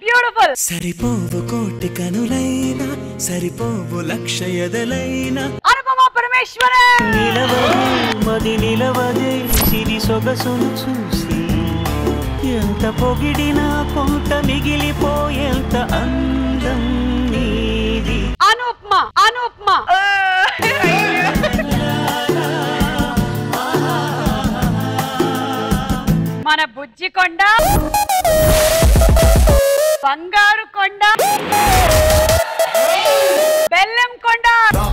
Beautiful సరిపోవు కోటి కనులైనా సరిపోవు లక్ష ఎదలైనా అనుపమ పరమేశ్వరన్ నిలవదే మది నిలవదే సిరి సొగసును చూసి ఎంత పొగిడినా కొంత మిగిలిపోయేంత అందం నీది అనుప్మా అనుప్మా మన బుజ్జి కొండ బంగారు కొండ బెల్లం కొండ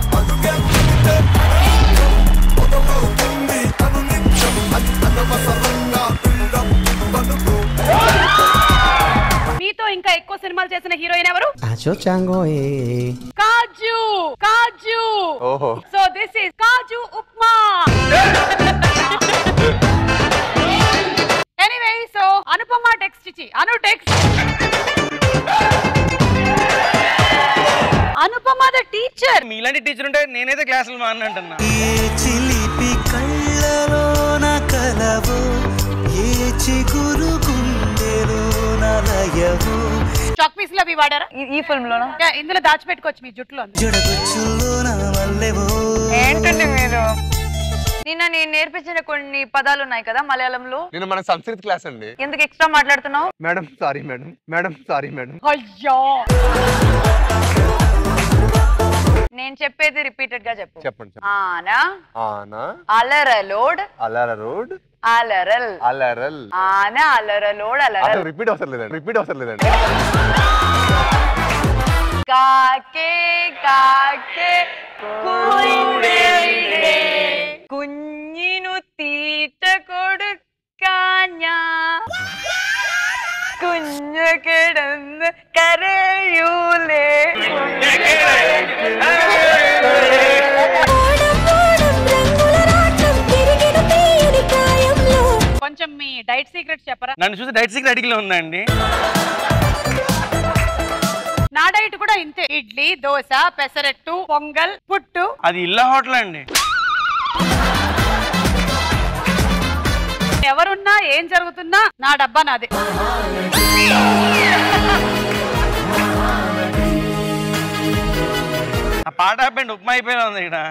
మీతో ఇంకా ఎక్కువ సినిమాలు చేసిన హీరోయిన్ ఎవరు Acho chango eh. Kaju kaju ఓహో so this is kaju upma anyway so Anupama text ఇచ్చి Anu text Anupama the teacher మీలాంటి టీచర్ ఉంటే నేనైతే క్లాసులు మానంటున్నా ఏ చిలిపి కళ్ళలోన కలవు ఏ చిగురు గుండెలోన లయవు చాక్ పీస్ లో అవి వాడారా ఈ ఫిల్మ్ లోనా Yeah, ఇందులో దాచిపెట్టుకోవచ్చు మీ జుట్టులో జడగుచ్చులోన మల్లెవో ఏంటండి మీరు నిన్న నేను నేర్పించిన కొన్ని పదాలు ఉన్నాయి కదా మలయాళంలో నేను మన సంస్కృత్ క్లాస్ అండి ఎందుకు ఎక్స్ట్రా మాట్లాడుతున్నావు madam sorry madam madam sorry madam అయ్యో నేను చెప్పేది రిపీటెడ్ గా చెప్పు చెప్పండి చెప్పండి. ఆనా ఆనా అలరలోడ్ అలర రోడ్ అలరల్ అలరల్ ఆన అలరలోడ్ అలరల్ అసలు రిపీట్ అవసరం లేదండి రిపీట్ అవసరం లేదండి കാക്കേ കാക്കേ കൂടെവിടെ കുഞ്ഞിനു തീറ്റ കൊടുക്കാഞ്ഞ കുഞ്ഞു കിടന്ന് കരയൂലേ కొంచెం మీ డైట్ సీక్రెట్స్ చెప్పరా నన్ను చూసి డైట్ సీక్రెట్ అడిగిలో ఉందండి నా డైట్ కూడా ఇంతే ఇడ్లీ దోశ పెసరట్టు పొంగల్ పుట్టు అది ఇల్లా హోటల్ అండి ఎవరున్నా ఏం జరుగుతున్నా నా డబ్బా నాదే ఆ పాట ఆపండి ఉప్మా అయిపోయినా ఉంది ఇక్కడ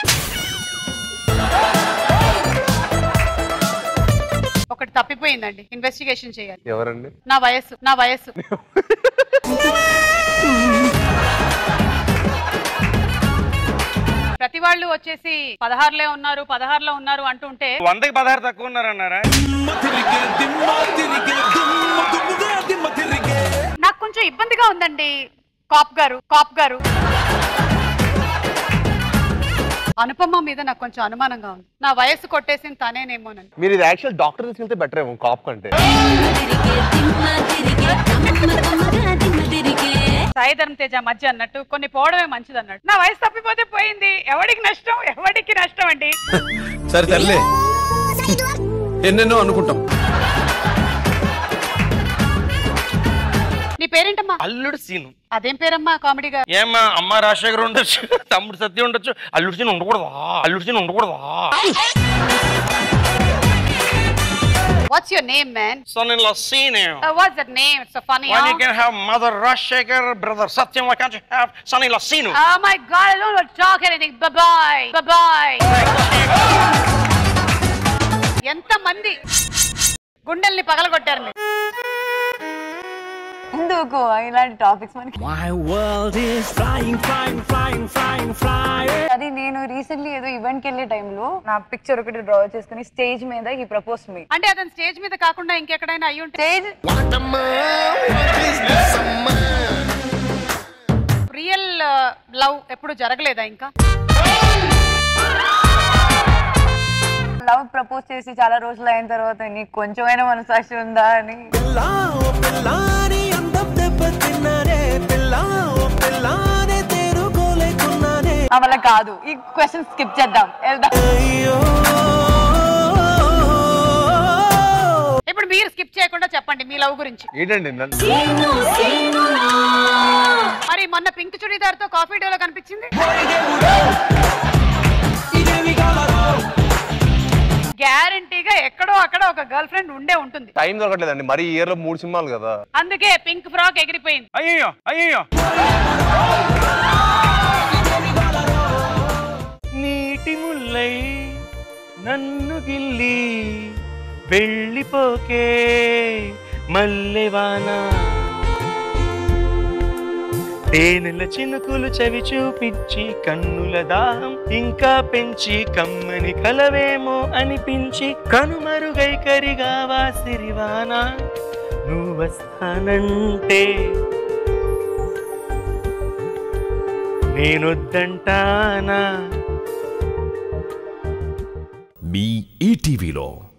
ఒకటి తప్పిపోయిందండి ఇన్వెస్టిగేషన్ చేయాలి ఎవరండి నా వయస్సు నా వయస్సు ప్రతి వాళ్ళు వచ్చేసి పదహారులే ఉన్నారు పదహారులో ఉన్నారు అంటుంటే వందకి పదహారు తక్కువ ఉన్నారన్నారా నాకు కొంచెం ఇబ్బందిగా ఉందండి కాప్ గారు కాప్ గారు అనుపమ మీద నాకు కొంచెం అనుమానంగా ఉంది నా వయస్సు కొట్టేసింది తనేనేమోనని మీరు ఇది యాక్చువల్ డాక్టర్ తీసుకెళ్తే బెటర్ ఏమో కాప్ కంటే సాయి ధర్మ తేజ మధ్య అన్నట్టు కొన్ని పోవడమే మంచిది అన్నట్టు నా వయసు తప్పిపోతే పోయింది ఎవడికి నష్టం ఎవడికి నష్టం అండి సరే తరలే ఎన్నెన్నో అనుకుంటాం నీ పేరేంటమ్మా అల్లుడు సీను అదేం పేరమ్మా కామెడీగా ఏమ్మా అమ్మ రాజశేఖర్ ఉండొచ్చు తమ్ముడు సత్యం ఉండొచ్చు అల్లుడు సీన్ ఉండకూడదా అల్లుడు సీన్ ఉండకూడదా what's your name man Son in law Sinu. What's that name it's funny When you can have mother Rashekar, brother Satyam, why can't you have son in law Sinu? Oh my god, I don't want to talk anything. Bye bye. Bye bye. ఎంత మంది గుండెల్ని పగలగొట్టారు మీరు ఎందుకు ఇలాంటి topics మనకి My world is flying, flying, flying, flying, flying. అది నేను recently ఏదో ఈవెంట్ కి వెళ్ళే టైంలో నా పిక్చర్ ఒకటి డ్రా చేసుకుని స్టేజ్ మీద ఈ ప్రపోజ్ మీ అంటే అతను స్టేజ్ మీద కాకుండా ఇంకెక్కడైనా అయ్యి ఉంటే స్టేజ్ రియల్ లవ్ ఎప్పుడు జరగలేదా ఇంకా లవ్ ప్రపోజ్ చేసి చాలా రోజులు అయిన తర్వాత నీకు కొంచెమైనా మనసాక్షి ఉందా అని పిల్లా ఓ పిల్లాని అందం దెబ్బతిన్నానే పిల్లా ఓ పిల్లానే తేరుకోలేకున్నానే ఆ, వల్ల కాదు ఈ క్వశ్చన్ స్కిప్ చేద్దాం వెళ్దాం అయ్యో ఇప్పుడు మీరు స్కిప్ చేయకుండా చెప్పండి మీ లవ్ గురించి ఏంటండి నన్ను మరి మొన్న పింక్ చుడీదార్ తో కాఫీ డేలో కనిపించింది గ్యారంటీగా ఎక్కడో అక్కడ ఒక గర్ల్ ఫ్రెండ్ ఉండే ఉంటుంది టైం దొరకట్లేదండి మరి ఈ ఇయర్ లో మూడు సినిమాలు కదా అందుకే పింక్ ఫ్రాక్ ఎగిరిపోయింది అయ్యో అయ్యో నీటి ముల్లై నన్ను గిల్లి వెళ్ళిపోకే మల్లెవానా తేనెల చినుకులు చవి చూపించి కన్నుల దాహం ఇంకా పెంచి కమ్మని కలవేమో అనిపించి కనుమరుగై కరిగావా సిరివానా నువ్వు వస్తానంటే నేనొద్దంటానా మీ ఈటీవీలో